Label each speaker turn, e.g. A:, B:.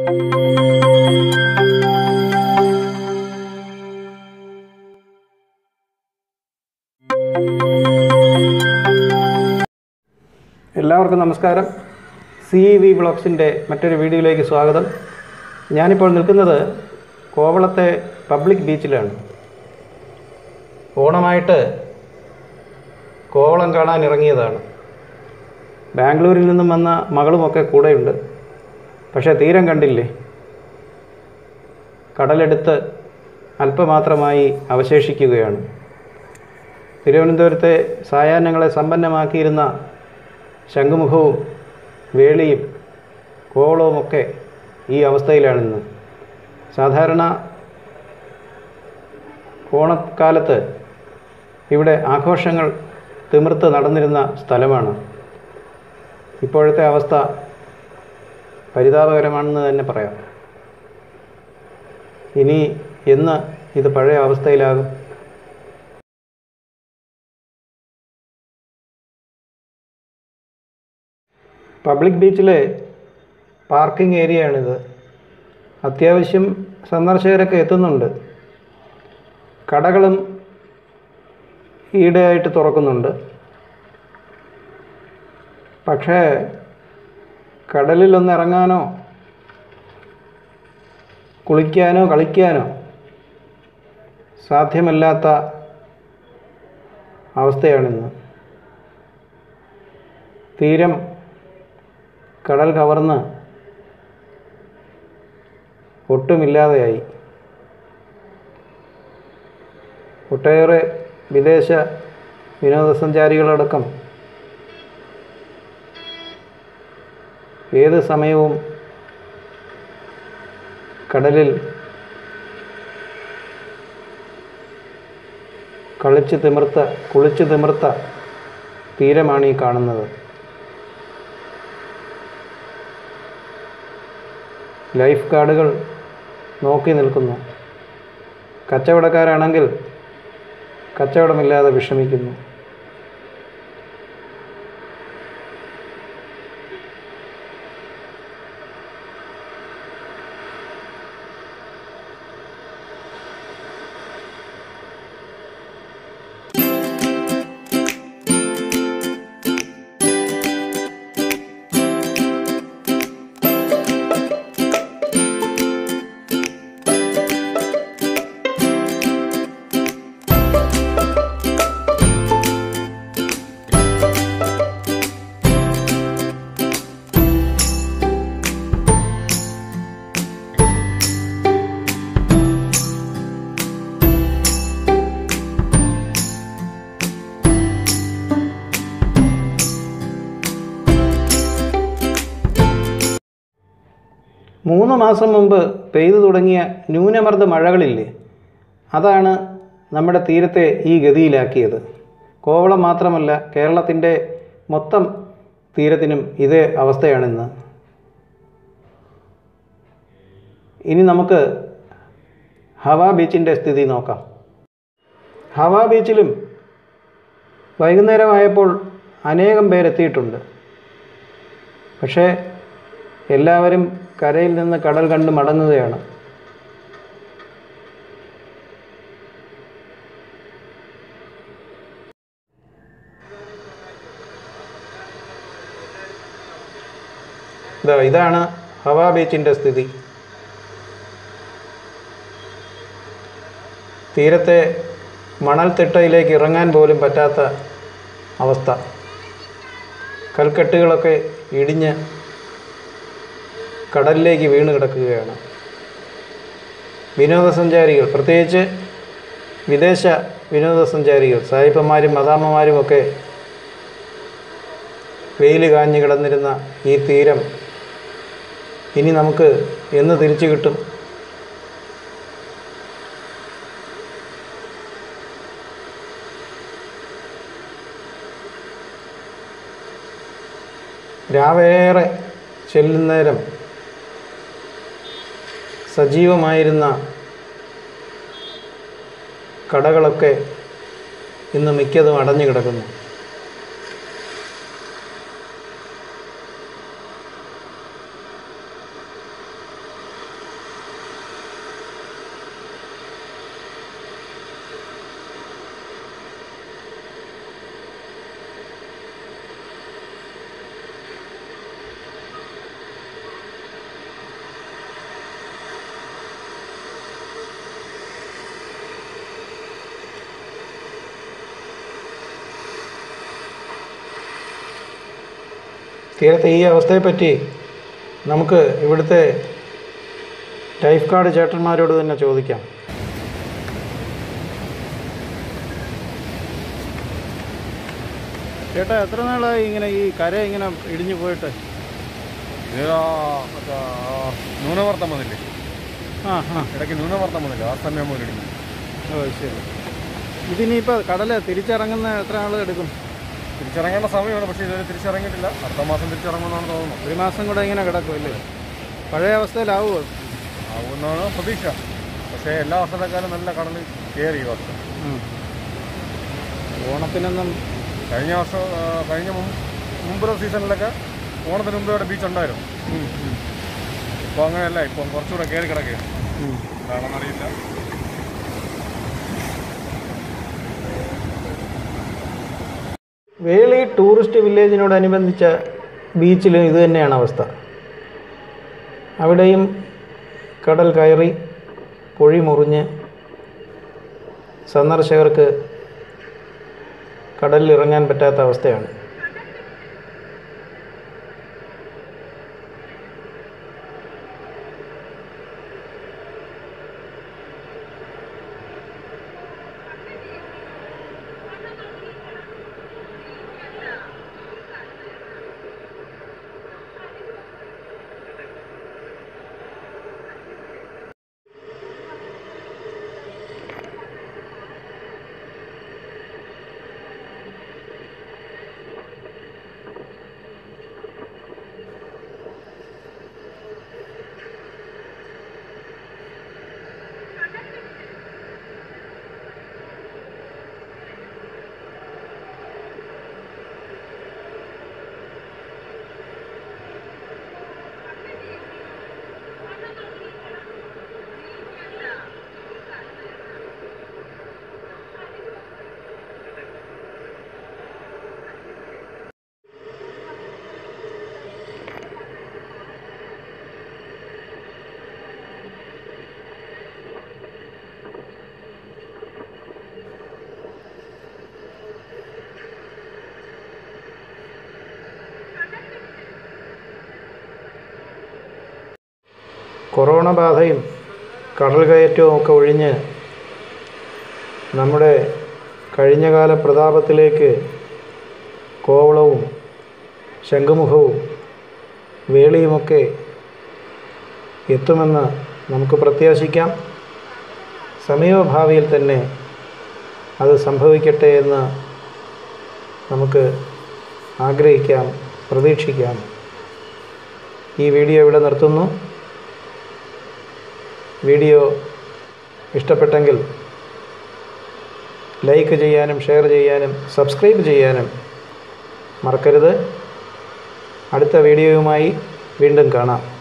A: എല്ലാവർക്കും നമസ്കാരം C V ബ്ലോഗ്സിൻ്റെ മറ്റൊരു വീഡിയോയിലേക്ക് സ്വാഗതം ഞാനിപ്പോൾ നിൽക്കുന്നത് കോവളത്തെ പബ്ലിക് ബീച്ചിലാണ് ഓണമായിട്ട് കോവളം കാണാൻ ഇറങ്ങിയതാണ് ബാംഗ്ലൂരിൽ നിന്നും വന്ന മകളുമൊക്കെ കൂടെയുണ്ട് പക്ഷേ തീരം കണ്ടില്ലേ കടലെടുത്ത് അല്പമാത്രമായി അവശേഷിക്കുകയാണ് തിരുവനന്തപുരത്തെ സായാഹ്നങ്ങളെ സമ്പന്നമാക്കിയിരുന്ന ശംഖുമുഖവും വേളിയും കോവളവുമൊക്കെ ഈ അവസ്ഥയിലാണിന്ന് സാധാരണ ഓണക്കാലത്ത് ഇവിടെ ആഘോഷങ്ങൾ തിമിർത്ത് നടന്നിരുന്ന സ്ഥലമാണ് ഇപ്പോഴത്തെ അവസ്ഥ പരിതാപകരമാണെന്ന് തന്നെ പറയാം ഇനി എന്ന് ഇത് പഴയ അവസ്ഥയിലാകും പബ്ലിക് ബീച്ചിലെ പാർക്കിംഗ് ഏരിയയാണിത് അത്യാവശ്യം സന്ദർശകരൊക്കെ എത്തുന്നുണ്ട് കടകളും ഈടെയായിട്ട് തുറക്കുന്നുണ്ട് പക്ഷേ കടലിലൊന്ന് ഇറങ്ങാനോ കുളിക്കാനോ കളിക്കാനോ സാധ്യമല്ലാത്ത അവസ്ഥയാണിന്ന് തീരം കടൽ കവർന്ന് ഒട്ടുമില്ലാതെയായി ഒട്ടേറെ വിദേശ വിനോദസഞ്ചാരികളടക്കം ഏത് സമയവും കടലിൽ കളിച്ച് തിമിർത്ത കുളിച്ച് തിമിർത്ത തീരമാണ് ഈ കാണുന്നത് ലൈഫ് ഗാർഡുകൾ നോക്കി നിൽക്കുന്നു കച്ചവടക്കാരാണെങ്കിൽ കച്ചവടമില്ലാതെ വിഷമിക്കുന്നു മൂന്ന് മാസം മുമ്പ് പെയ്തു തുടങ്ങിയ ന്യൂനമർദ്ദ മഴകളില്ലേ അതാണ് നമ്മുടെ തീരത്തെ ഈ ഗതിയിലാക്കിയത് കോവളം മാത്രമല്ല കേരളത്തിൻ്റെ മൊത്തം തീരത്തിനും ഇതേ അവസ്ഥയാണിന്ന് ഇനി നമുക്ക് ഹവാ ബീച്ചിൻ്റെ സ്ഥിതി നോക്കാം ഹവാ ബീച്ചിലും വൈകുന്നേരമായപ്പോൾ അനേകം പേരെത്തിയിട്ടുണ്ട് പക്ഷേ എല്ലാവരും കരയിൽ നിന്ന് കടൽ കണ്ട് മടങ്ങുകയാണ് ഇതാ ഇതാണ് ഹവാ ബീച്ചിൻ്റെ സ്ഥിതി തീരത്തെ മണൽത്തിട്ടയിലേക്ക് ഇറങ്ങാൻ പോലും പറ്റാത്ത അവസ്ഥ കൽക്കെട്ടുകളൊക്കെ ഇടിഞ്ഞ് കടലിലേക്ക് വീണ് കിടക്കുകയാണ് വിനോദസഞ്ചാരികൾ പ്രത്യേകിച്ച് വിദേശ വിനോദസഞ്ചാരികൾ സായിപ്പന്മാരും മദാമ്മമാരും ഒക്കെ വെയിൽ കാഞ്ഞു കിടന്നിരുന്ന ഈ തീരം ഇനി നമുക്ക് എന്ന് തിരിച്ചു കിട്ടും രാവേറെ ചെല്ലുന്നേരം സജീവമായിരുന്ന കടകളൊക്കെ ഇന്ന് മിക്കതും അടഞ്ഞു കിടക്കുന്നു തീരത്തെ ഈ അവസ്ഥയെപ്പറ്റി നമുക്ക് ഇവിടുത്തെ ലൈഫ് ഗാർഡ് ചേട്ടന്മാരോട് തന്നെ ചോദിക്കാം ചേട്ടാ എത്ര നാളായി ഇങ്ങനെ ഈ കര ഇങ്ങനെ ഇടിഞ്ഞു പോയിട്ട്
B: ഇത് ആ മറ്റേ ആ ന്യൂനമർദ്ദം വന്നില്ലേ
A: ആ ആ
B: ഇടയ്ക്ക് ന്യൂനമർദ്ദം വന്നില്ലേ ആ സമയം മുതൽ ഇടിഞ്ഞു
A: ഓ ശരി ഇതിനിപ്പോൾ കടല് തിരിച്ചിറങ്ങുന്ന എത്ര നാൾ എടുക്കും
B: തിരിച്ചിറങ്ങേണ്ട സമയമാണ് പക്ഷേ ഇതുവരെ തിരിച്ചിറങ്ങിയിട്ടില്ല അടുത്ത മാസം തിരിച്ചിറങ്ങുമെന്നാണ് തോന്നുന്നത്
A: ഒരു മാസം കൂടെ ഇങ്ങനെ കിടക്കും അല്ലേ പഴയ അവസ്ഥയിലാവുമോ
B: ആവുമെന്നാണ് പ്രതീക്ഷ പക്ഷേ എല്ലാ വർഷത്തെക്കാളും നല്ല കടൽ കയറി ഈ വർഷം
A: ഉം. ഓണത്തിനൊന്നും
B: കഴിഞ്ഞ വർഷം ആ, കഴിഞ്ഞ മുമ്പ് മുമ്പുള്ള സീസണിലൊക്കെ ഓണത്തിന് മുമ്പ് ഇവിടെ ബീച്ച് ഉണ്ടായിരുന്നു
A: ഉം, ഉം,
B: ഇപ്പോൾ അങ്ങനെയല്ല ഇപ്പം കുറച്ചുകൂടെ കയറി കിടക്കുകയാണ്
A: ഉം.
B: എന്താണെന്നറിയില്ല
A: വേളി ടൂറിസ്റ്റ് വില്ലേജിനോടനുബന്ധിച്ച ബീച്ചിലും ഇത് തന്നെയാണ് അവസ്ഥ അവിടെയും കടൽ കയറി പൊഴി മുറിഞ്ഞ് സന്ദർശകർക്ക് കടലിൽ ഇറങ്ങാൻ പറ്റാത്ത അവസ്ഥയാണ് കൊറോണ ബാധയും കടൽ കയറ്റവും ഒക്കെ ഒഴിഞ്ഞ് നമ്മുടെ കഴിഞ്ഞകാല പ്രതാപത്തിലേക്ക് കോവളവും ശംഖുമുഖവും വേളിയുമൊക്കെ എത്തുമെന്ന് നമുക്ക് പ്രത്യാശിക്കാം സമീപഭാവിയിൽ തന്നെ അത് സംഭവിക്കട്ടെ എന്ന് നമുക്ക് ആഗ്രഹിക്കാം പ്രതീക്ഷിക്കാം ഈ വീഡിയോ ഇവിടെ നിർത്തുന്നു വീഡിയോ ഇഷ്ടപ്പെട്ടെങ്കിൽ ലൈക്ക് ചെയ്യാനും ഷെയർ ചെയ്യാനും സബ്സ്ക്രൈബ് ചെയ്യാനും മറക്കരുത് അടുത്ത വീഡിയോയുമായി വീണ്ടും കാണാം